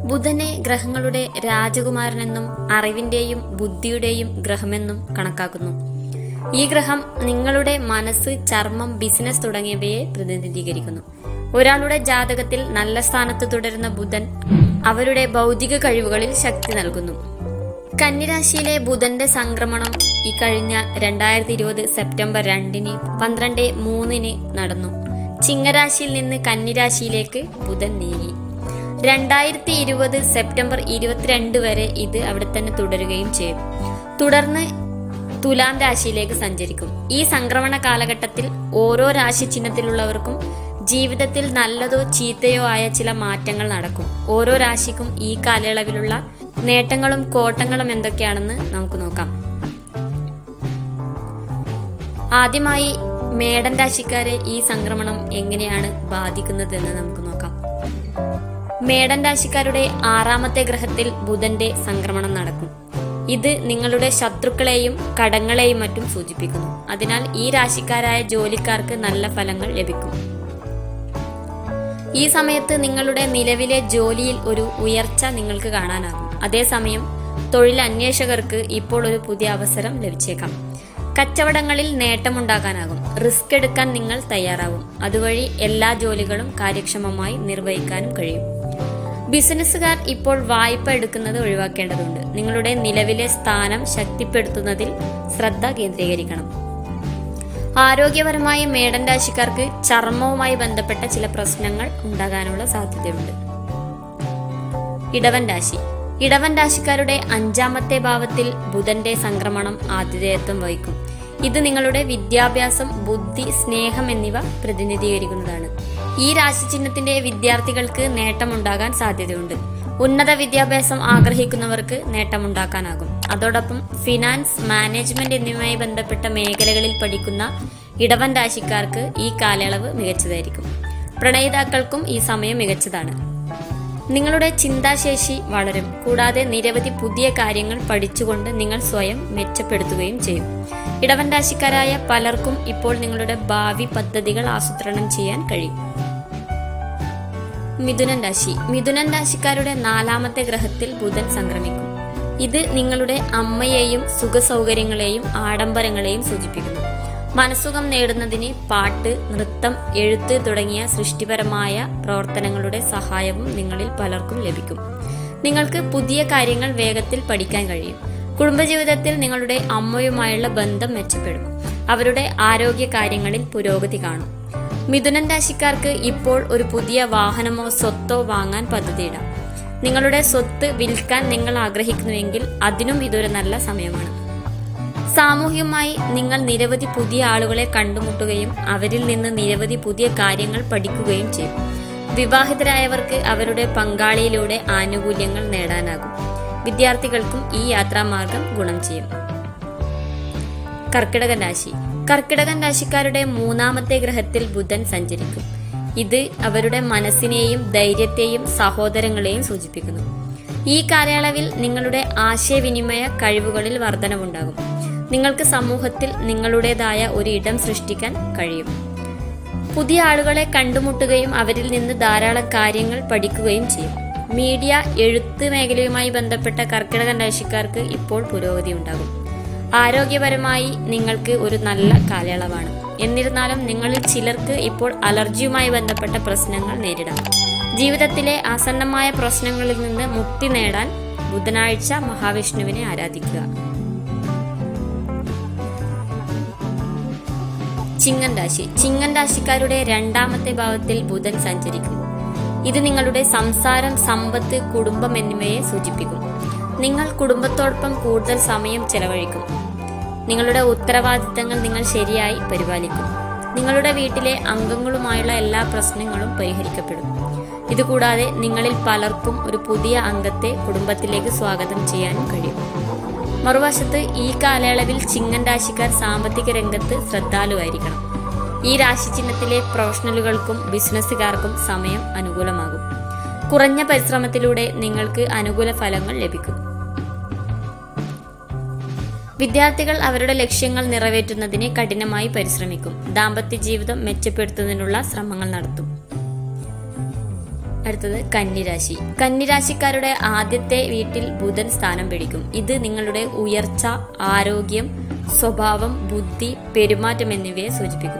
ബുധനെ ഗ്രഹങ്ങളുടെ രാജകുമാരനെന്നും അറിവിന്റെയും ബുദ്ധിയുടെയും ഗ്രഹമെന്നും കണക്കാക്കുന്നു ഈ ഗ്രഹം നിങ്ങളുടെ മനസ്സ് ചർമ്മം ബിസിനസ് തുടങ്ങിയവയെ പ്രതിനിധീകരിക്കുന്നു ഒരാളുടെ ജാതകത്തിൽ നല്ല സ്ഥാനത്ത് തുടരുന്ന ബുധൻ അവരുടെ ഭൗതിക കഴിവുകളിൽ ശക്തി നൽകുന്നു കന്നിരാശിയിലെ ബുധന്റെ സംക്രമണം ഈ കഴിഞ്ഞ രണ്ടായിരത്തി ഇരുപത് സെപ്റ്റംബർ രണ്ടിന് പന്ത്രണ്ട് മൂന്നിന് നടന്നു ചിങ്ങരാശിയിൽ നിന്ന് കന്നിരാശിയിലേക്ക് ബുധൻ നീങ്ങി രണ്ടായിരത്തി ഇരുപത് സെപ്റ്റംബർ ഇരുപത്തിരണ്ട് വരെ ഇത് അവിടെ തന്നെ തുടരുകയും ചെയ്യും തുടർന്ന് തുലാം രാശിയിലേക്ക് സഞ്ചരിക്കും ഈ സംക്രമണ കാലഘട്ടത്തിൽ ഓരോ രാശി ചിഹ്നത്തിലുള്ളവർക്കും ജീവിതത്തിൽ നല്ലതോ ചീത്തയോ ആയ ചില മാറ്റങ്ങൾ നടക്കും ഓരോ രാശിക്കും ഈ കാലയളവിലുള്ള നേട്ടങ്ങളും കോട്ടങ്ങളും എന്തൊക്കെയാണെന്ന് നമുക്ക് നോക്കാം ആദ്യമായി മേടൻ രാശിക്കാരെ ഈ സംക്രമണം എങ്ങനെയാണ് ബാധിക്കുന്നതെന്ന് നമുക്ക് നോക്കാം മേടൻ രാശിക്കാരുടെ ആറാമത്തെ ഗ്രഹത്തിൽ ബുധന്റെ സംക്രമണം നടക്കും ഇത് നിങ്ങളുടെ ശത്രുക്കളെയും കടങ്ങളെയും മറ്റും സൂചിപ്പിക്കുന്നു അതിനാൽ ഈ രാശിക്കാരായ ജോലിക്കാർക്ക് നല്ല ഫലങ്ങൾ ലഭിക്കും ഈ സമയത്ത് നിങ്ങളുടെ നിലവിലെ ജോലിയിൽ ഒരു ഉയർച്ച നിങ്ങൾക്ക് കാണാനാകും അതേസമയം തൊഴിൽ അന്വേഷകർക്ക് ഇപ്പോൾ ഒരു പുതിയ അവസരം ലഭിച്ചേക്കാം കച്ചവടങ്ങളിൽ നേട്ടമുണ്ടാക്കാനാകും റിസ്ക് എടുക്കാൻ നിങ്ങൾ തയ്യാറാവും അതുവഴി എല്ലാ ജോലികളും കാര്യക്ഷമമായി നിർവഹിക്കാനും കഴിയും ബിസിനസ്സുകാർ ഇപ്പോൾ വായ്പ എടുക്കുന്നത് ഒഴിവാക്കേണ്ടതുണ്ട് നിങ്ങളുടെ നിലവിലെ സ്ഥാനം ശക്തിപ്പെടുത്തുന്നതിൽ ശ്രദ്ധ കേന്ദ്രീകരിക്കണം ആരോഗ്യപരമായ മേടൻ രാശിക്കാർക്ക് ചർമ്മവുമായി ബന്ധപ്പെട്ട ചില പ്രശ്നങ്ങൾ ഉണ്ടാകാനുള്ള സാധ്യതയുണ്ട് ഇടവൻ രാശി ഇടവൻ രാശിക്കാരുടെ അഞ്ചാമത്തെ ഭാവത്തിൽ ബുധന്റെ സംക്രമണം ആതിഥേയത്വം വഹിക്കും ഇത് നിങ്ങളുടെ വിദ്യാഭ്യാസം ബുദ്ധി സ്നേഹം എന്നിവ പ്രതിനിധീകരിക്കുന്നതാണ് ഈ രാശിചിഹ്നത്തിന്റെ വിദ്യാർത്ഥികൾക്ക് നേട്ടമുണ്ടാകാൻ സാധ്യതയുണ്ട് ഉന്നത വിദ്യാഭ്യാസം ആഗ്രഹിക്കുന്നവർക്ക് നേട്ടമുണ്ടാക്കാനാകും അതോടൊപ്പം ഫിനാൻസ് മാനേജ്മെന്റ് എന്നിവയുമായി ബന്ധപ്പെട്ട മേഖലകളിൽ പഠിക്കുന്ന ഇടവൻ രാശിക്കാർക്ക് ഈ കാലയളവ് മികച്ചതായിരിക്കും പ്രണയിതാക്കൾക്കും ഈ സമയം മികച്ചതാണ് നിങ്ങളുടെ ചിന്താശേഷി വളരും കൂടാതെ നിരവധി പുതിയ കാര്യങ്ങൾ പഠിച്ചുകൊണ്ട് നിങ്ങൾ സ്വയം മെച്ചപ്പെടുത്തുകയും ചെയ്യും ഇടവൻ രാശിക്കാരായ പലർക്കും ഇപ്പോൾ നിങ്ങളുടെ ഭാവി പദ്ധതികൾ ആസൂത്രണം ചെയ്യാൻ കഴിയും മിഥുനൻ രാശി മിഥുനൻ രാശിക്കാരുടെ നാലാമത്തെ ഗ്രഹത്തിൽ ബുധൻ സംക്രമിക്കും ഇത് നിങ്ങളുടെ അമ്മയെയും സുഖസൗകര്യങ്ങളെയും ആഡംബരങ്ങളെയും സൂചിപ്പിക്കുന്നു മനസ്സുഖം നേടുന്നതിന് പാട്ട് നൃത്തം എഴുത്ത് തുടങ്ങിയ സൃഷ്ടിപരമായ പ്രവർത്തനങ്ങളുടെ സഹായവും നിങ്ങളിൽ പലർക്കും ലഭിക്കും നിങ്ങൾക്ക് പുതിയ കാര്യങ്ങൾ വേഗത്തിൽ പഠിക്കാൻ കഴിയും കുടുംബജീവിതത്തിൽ നിങ്ങളുടെ അമ്മയുമായുള്ള ബന്ധം മെച്ചപ്പെടും അവരുടെ ആരോഗ്യ കാര്യങ്ങളിൽ പുരോഗതി കാണും മിഥുനൻ രാശിക്കാർക്ക് ഇപ്പോൾ ഒരു പുതിയ വാഹനമോ സ്വത്തോ വാങ്ങാൻ പദ്ധതിയിടാം നിങ്ങളുടെ സ്വത്ത് വിൽക്കാൻ നിങ്ങൾ ആഗ്രഹിക്കുന്നുവെങ്കിൽ അതിനും ഇതൊരു നല്ല സമയമാണ് സാമൂഹികമായി നിങ്ങൾ നിരവധി പുതിയ ആളുകളെ കണ്ടുമുട്ടുകയും അവരിൽ നിന്ന് നിരവധി പുതിയ കാര്യങ്ങൾ പഠിക്കുകയും ചെയ്യും വിവാഹിതരായവർക്ക് അവരുടെ പങ്കാളിയിലൂടെ ആനുകൂല്യങ്ങൾ നേടാനാകും വിദ്യാർത്ഥികൾക്കും ഈ യാത്രാമാർഗം ഗുണം ചെയ്യും കർക്കിടകൻ രാശി കർക്കിടകൻ രാശിക്കാരുടെ മൂന്നാമത്തെ ഗ്രഹത്തിൽ ബുധൻ സഞ്ചരിക്കും ഇത് അവരുടെ മനസ്സിനെയും ധൈര്യത്തെയും സഹോദരങ്ങളെയും സൂചിപ്പിക്കുന്നു ഈ കാലയളവിൽ നിങ്ങളുടെ ആശയവിനിമയ കഴിവുകളിൽ വർധനവുണ്ടാകും നിങ്ങൾക്ക് സമൂഹത്തിൽ നിങ്ങളുടേതായ ഒരു ഇടം സൃഷ്ടിക്കാൻ കഴിയും പുതിയ ആളുകളെ കണ്ടുമുട്ടുകയും അവരിൽ നിന്ന് ധാരാളം കാര്യങ്ങൾ പഠിക്കുകയും ചെയ്യും മീഡിയ എഴുത്ത് മേഖലയുമായി ബന്ധപ്പെട്ട കർക്കിടകൻ രാശിക്കാർക്ക് ഇപ്പോൾ പുരോഗതി ഉണ്ടാകും ആരോഗ്യപരമായി നിങ്ങൾക്ക് ഒരു നല്ല കാലയളവാണ് എന്നിരുന്നാലും നിങ്ങളിൽ ചിലർക്ക് ഇപ്പോൾ അലർജിയുമായി ബന്ധപ്പെട്ട പ്രശ്നങ്ങൾ നേരിടാം ജീവിതത്തിലെ ആസന്നമായ പ്രശ്നങ്ങളിൽ നിന്ന് മുക്തി നേടാൻ ബുധനാഴ്ച മഹാവിഷ്ണുവിനെ ആരാധിക്കുക ചിങ്ങൻ രാശി ചിങ്ങൻ രാശിക്കാരുടെ രണ്ടാമത്തെ ഭാവത്തിൽ ബുധൻ സഞ്ചരിക്കും ഇത് നിങ്ങളുടെ സംസാരം സമ്പത്ത് കുടുംബം എന്നിവയെ സൂചിപ്പിക്കും നിങ്ങൾ കുടുംബത്തോടൊപ്പം കൂടുതൽ സമയം ചെലവഴിക്കും നിങ്ങളുടെ ഉത്തരവാദിത്തങ്ങൾ നിങ്ങൾ ശരിയായി പരിപാലിക്കും നിങ്ങളുടെ വീട്ടിലെ അംഗങ്ങളുമായുള്ള എല്ലാ പ്രശ്നങ്ങളും പരിഹരിക്കപ്പെടും ഇതുകൂടാതെ നിങ്ങളിൽ പലർക്കും ഒരു പുതിയ അംഗത്തെ കുടുംബത്തിലേക്ക് സ്വാഗതം ചെയ്യാനും കഴിയും മറുവശത്ത് ഈ കാലയളവിൽ ചിങ്ങൻ രാശിക്കാർ സാമ്പത്തിക രംഗത്ത് ശ്രദ്ധാലുവായിരിക്കണം ഈ രാശിചിഹ്നത്തിലെ പ്രൊഫഷണലുകൾക്കും ബിസിനസ്സുകാർക്കും സമയം അനുകൂലമാകും കുറഞ്ഞ പരിശ്രമത്തിലൂടെ നിങ്ങൾക്ക് അനുകൂല ഫലങ്ങൾ ലഭിക്കും വിദ്യാർത്ഥികൾ അവരുടെ ലക്ഷ്യങ്ങൾ നിറവേറ്റുന്നതിന് കഠിനമായി പരിശ്രമിക്കും ദാമ്പത്യ ജീവിതം മെച്ചപ്പെടുത്തുന്നതിനുള്ള ശ്രമങ്ങൾ നടത്തും അടുത്തത് കന്നിരാശി കന്നിരാശിക്കാരുടെ ആദ്യത്തെ വീട്ടിൽ ബുധൻ സ്ഥാനം പിടിക്കും ഇത് നിങ്ങളുടെ ഉയർച്ച ആരോഗ്യം സ്വഭാവം ബുദ്ധി പെരുമാറ്റം എന്നിവയെ സൂചിപ്പിക്കുന്നു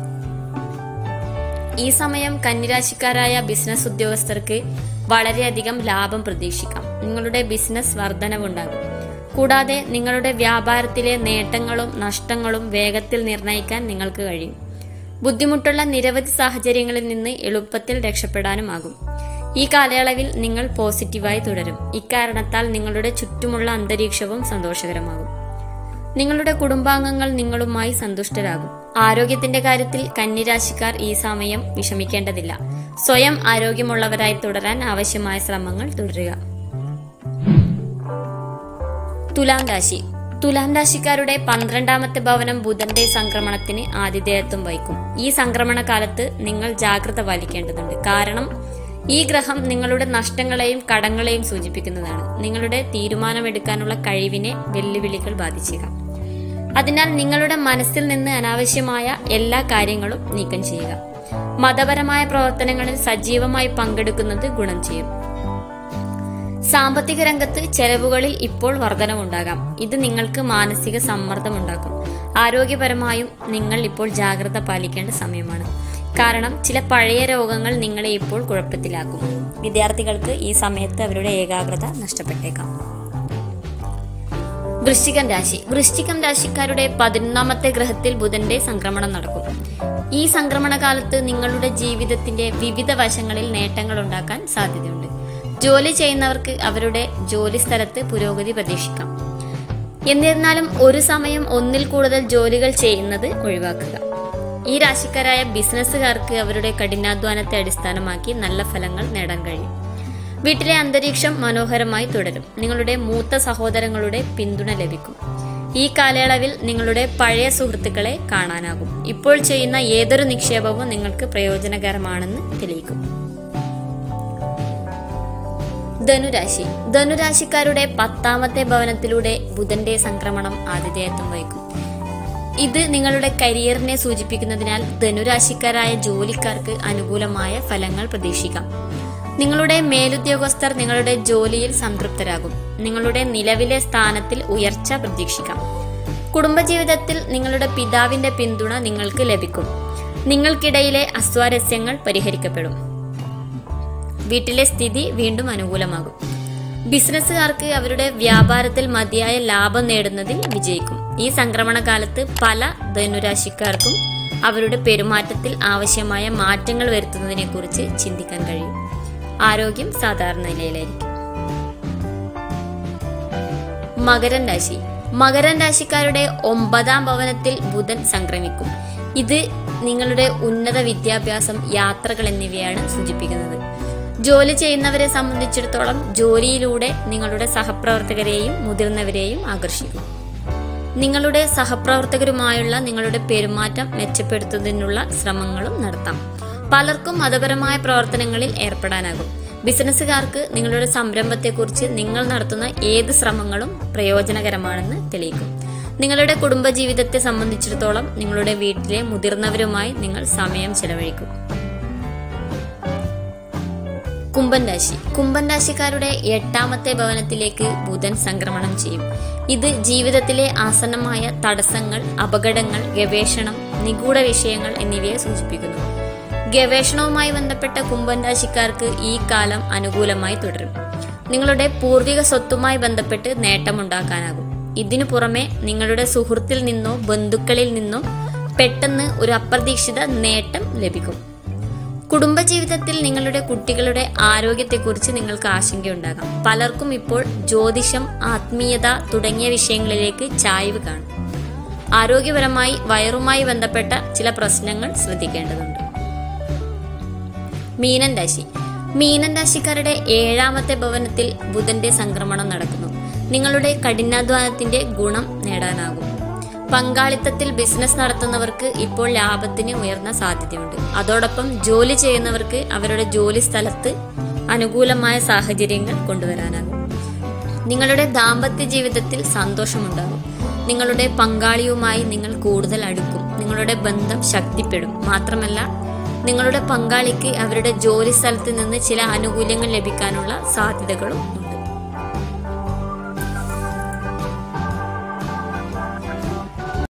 ഈ സമയം കന്നിരാശിക്കാരായ ബിസിനസ് ഉദ്യോഗസ്ഥർക്ക് വളരെയധികം ലാഭം പ്രതീക്ഷിക്കാം നിങ്ങളുടെ ബിസിനസ് വർധനവുണ്ടാകും കൂടാതെ നിങ്ങളുടെ വ്യാപാരത്തിലെ നേട്ടങ്ങളും നഷ്ടങ്ങളും വേഗത്തിൽ നിർണ്ണയിക്കാൻ നിങ്ങൾക്ക് കഴിയും ബുദ്ധിമുട്ടുള്ള നിരവധി സാഹചര്യങ്ങളിൽ നിന്ന് എളുപ്പത്തിൽ രക്ഷപ്പെടാനുമാകും ഈ കാലയളവിൽ നിങ്ങൾ പോസിറ്റീവായി തുടരും ഇക്കാരണത്താൽ നിങ്ങളുടെ ചുറ്റുമുള്ള അന്തരീക്ഷവും സന്തോഷകരമാകും നിങ്ങളുടെ കുടുംബാംഗങ്ങൾ നിങ്ങളുമായി സന്തുഷ്ടരാകും ആരോഗ്യത്തിന്റെ കാര്യത്തിൽ കന്നിരാശിക്കാർ ഈ സമയം വിഷമിക്കേണ്ടതില്ല സ്വയം ആരോഗ്യമുള്ളവരായി തുടരാൻ ആവശ്യമായ ശ്രമങ്ങൾ തുടരുക തുലാം രാശി തുലാം രാശിക്കാരുടെ പന്ത്രണ്ടാമത്തെ ഭവനം ബുധന്റെ സംക്രമണത്തിന് ആതിഥേയത്വം വഹിക്കും ഈ സംക്രമണ കാലത്ത് നിങ്ങൾ ജാഗ്രത പാലിക്കേണ്ടതുണ്ട് കാരണം ഈ ഗ്രഹം നിങ്ങളുടെ നഷ്ടങ്ങളെയും കടങ്ങളെയും സൂചിപ്പിക്കുന്നതാണ് നിങ്ങളുടെ തീരുമാനമെടുക്കാനുള്ള കഴിവിനെ വെല്ലുവിളികൾ ബാധിച്ചേക്കാം അതിനാൽ നിങ്ങളുടെ മനസ്സിൽ നിന്ന് അനാവശ്യമായ എല്ലാ കാര്യങ്ങളും നീക്കം ചെയ്യുക മതപരമായ പ്രവർത്തനങ്ങളിൽ സജീവമായി പങ്കെടുക്കുന്നത് ഗുണം ചെയ്യും സാമ്പത്തിക രംഗത്ത് ചെലവുകളിൽ ഇപ്പോൾ വർധനവുണ്ടാകാം ഇത് നിങ്ങൾക്ക് മാനസിക സമ്മർദ്ദമുണ്ടാക്കും ആരോഗ്യപരമായും നിങ്ങൾ ഇപ്പോൾ ജാഗ്രത പാലിക്കേണ്ട സമയമാണ് കാരണം ചില പഴയ രോഗങ്ങൾ നിങ്ങളെ ഇപ്പോൾ കുഴപ്പത്തിലാക്കും വിദ്യാർത്ഥികൾക്ക് ഈ സമയത്ത് അവരുടെ ഏകാഗ്രത നഷ്ടപ്പെട്ടേക്കാം വൃശ്ചികം രാശി വൃശ്ചികം രാശിക്കാരുടെ പതിനൊന്നാമത്തെ ഗ്രഹത്തിൽ ബുധന്റെ സംക്രമണം നടക്കും ഈ സംക്രമണ കാലത്ത് നിങ്ങളുടെ ജീവിതത്തിന്റെ വിവിധ വശങ്ങളിൽ നേട്ടങ്ങൾ ഉണ്ടാക്കാൻ സാധ്യതയുണ്ട് ജോലി ചെയ്യുന്നവർക്ക് അവരുടെ ജോലി സ്ഥലത്ത് പുരോഗതി പ്രതീക്ഷിക്കാം എന്നിരുന്നാലും ഒരു സമയം ഒന്നിൽ കൂടുതൽ ജോലികൾ ചെയ്യുന്നത് ഒഴിവാക്കുക ഈ രാശിക്കാരായ ബിസിനസ്സുകാർക്ക് അവരുടെ കഠിനാധ്വാനത്തെ അടിസ്ഥാനമാക്കി നല്ല ഫലങ്ങൾ നേടാൻ കഴിയും വീട്ടിലെ അന്തരീക്ഷം മനോഹരമായി തുടരും നിങ്ങളുടെ മൂത്ത സഹോദരങ്ങളുടെ പിന്തുണ ലഭിക്കും ഈ കാലയളവിൽ നിങ്ങളുടെ പഴയ സുഹൃത്തുക്കളെ കാണാനാകും ഇപ്പോൾ ചെയ്യുന്ന ഏതൊരു നിക്ഷേപവും നിങ്ങൾക്ക് പ്രയോജനകരമാണെന്ന് തെളിയിക്കും ധനുരാശി ധനുരാശിക്കാരുടെ പത്താമത്തെ ഭവനത്തിലൂടെ ബുധന്റെ സംക്രമണം ആതിഥേയത്വം വഹിക്കും ഇത് നിങ്ങളുടെ കരിയറിനെ സൂചിപ്പിക്കുന്നതിനാൽ ധനുരാശിക്കാരായ ജോലിക്കാർക്ക് അനുകൂലമായ ഫലങ്ങൾ പ്രതീക്ഷിക്കാം നിങ്ങളുടെ മേലുദ്യോഗസ്ഥർ നിങ്ങളുടെ ജോലിയിൽ സംതൃപ്തരാകും നിങ്ങളുടെ നിലവിലെ സ്ഥാനത്തിൽ ഉയർച്ച പ്രതീക്ഷിക്കാം കുടുംബജീവിതത്തിൽ നിങ്ങളുടെ പിതാവിന്റെ പിന്തുണ നിങ്ങൾക്ക് ലഭിക്കും നിങ്ങൾക്കിടയിലെ അസ്വാരസ്യങ്ങൾ പരിഹരിക്കപ്പെടും വീട്ടിലെ സ്ഥിതി വീണ്ടും അനുകൂലമാകും ബിസിനസ്സുകാർക്ക് അവരുടെ വ്യാപാരത്തിൽ മതിയായ ലാഭം നേടുന്നതിൽ വിജയിക്കും ഈ സംക്രമണ കാലത്ത് പല ധനുരാശിക്കാർക്കും അവരുടെ പെരുമാറ്റത്തിൽ ആവശ്യമായ മാറ്റങ്ങൾ വരുത്തുന്നതിനെക്കുറിച്ച് ചിന്തിക്കാൻ കഴിയും ആരോഗ്യം സാധാരണ നിലയിലായിരിക്കും മകരൻ രാശി മകരൻ രാശിക്കാരുടെ ഒമ്പതാം ഭവനത്തിൽ ബുധൻ സംക്രമിക്കും ഇത് നിങ്ങളുടെ ഉന്നത വിദ്യാഭ്യാസം യാത്രകൾ എന്നിവയാണ് സൂചിപ്പിക്കുന്നത് ജോലി ചെയ്യുന്നവരെ സംബന്ധിച്ചിടത്തോളം ജോലിയിലൂടെ നിങ്ങളുടെ സഹപ്രവർത്തകരെയും മുതിർന്നവരെയും ആകർഷിക്കും നിങ്ങളുടെ സഹപ്രവർത്തകരുമായുള്ള നിങ്ങളുടെ പെരുമാറ്റം മെച്ചപ്പെടുത്തുന്നതിനുള്ള ശ്രമങ്ങളും നടത്താം പലർക്കും മതപരമായ പ്രവർത്തനങ്ങളിൽ ഏർപ്പെടാനാകും ബിസിനസ്സുകാർക്ക് നിങ്ങളുടെ സംരംഭത്തെക്കുറിച്ച് നിങ്ങൾ നടത്തുന്ന ഏത് ശ്രമങ്ങളും പ്രയോജനകരമാണെന്ന് തെളിയിക്കും നിങ്ങളുടെ കുടുംബജീവിതത്തെ സംബന്ധിച്ചിടത്തോളം നിങ്ങളുടെ വീട്ടിലെ മുതിർന്നവരുമായി നിങ്ങൾ സമയം ചെലവഴിക്കും കുംഭൻ രാശി കുംഭൻ രാശിക്കാരുടെ എട്ടാമത്തെ ഭവനത്തിലേക്ക് ബുധൻ സംക്രമണം ചെയ്യും ഇത് ജീവിതത്തിലെ ആസന്നമായ തടസ്സങ്ങൾ അപകടങ്ങൾ ഗവേഷണം നിഗൂഢ വിഷയങ്ങൾ എന്നിവയെ സൂചിപ്പിക്കുന്നു ഗവേഷണവുമായി ബന്ധപ്പെട്ട കുംഭൻ രാശിക്കാർക്ക് ഈ കാലം അനുകൂലമായി തുടരും നിങ്ങളുടെ പൂർവിക സ്വത്തുമായി ബന്ധപ്പെട്ട് നേട്ടമുണ്ടാക്കാനാകും ഇതിനു പുറമെ നിങ്ങളുടെ സുഹൃത്തിൽ നിന്നോ ബന്ധുക്കളിൽ നിന്നോ പെട്ടെന്ന് ഒരു അപ്രതീക്ഷിത നേട്ടം ലഭിക്കും കുടുംബജീവിതത്തിൽ നിങ്ങളുടെ കുട്ടികളുടെ ആരോഗ്യത്തെക്കുറിച്ച് നിങ്ങൾക്ക് ആശങ്കയുണ്ടാകാം പലർക്കും ഇപ്പോൾ ജ്യോതിഷം ആത്മീയത തുടങ്ങിയ വിഷയങ്ങളിലേക്ക് ചായ്വ് കാണും ആരോഗ്യപരമായി വയറുമായി ബന്ധപ്പെട്ട ചില പ്രശ്നങ്ങൾ ശ്രദ്ധിക്കേണ്ടതുണ്ട് മീനൻ രാശി മീനൻ രാശിക്കാരുടെ ഏഴാമത്തെ ഭവനത്തിൽ ബുധന്റെ സംക്രമണം നടക്കുന്നു നിങ്ങളുടെ കഠിനാധ്വാനത്തിന്റെ ഗുണം നേടാനാകും പങ്കാളിത്തത്തിൽ ബിസിനസ് നടത്തുന്നവർക്ക് ഇപ്പോൾ ലാഭത്തിന് ഉയർന്ന സാധ്യതയുണ്ട് അതോടൊപ്പം ജോലി ചെയ്യുന്നവർക്ക് അവരുടെ ജോലി സ്ഥലത്ത് അനുകൂലമായ സാഹചര്യങ്ങൾ കൊണ്ടുവരാനാകും നിങ്ങളുടെ ദാമ്പത്യ ജീവിതത്തിൽ സന്തോഷമുണ്ടാകും നിങ്ങളുടെ പങ്കാളിയുമായി നിങ്ങൾ കൂടുതൽ അടുക്കും നിങ്ങളുടെ ബന്ധം ശക്തിപ്പെടും മാത്രമല്ല നിങ്ങളുടെ പങ്കാളിക്ക് അവരുടെ ജോലി സ്ഥലത്ത് നിന്ന് ചില ആനുകൂല്യങ്ങൾ ലഭിക്കാനുള്ള സാധ്യതകളും ഉണ്ട്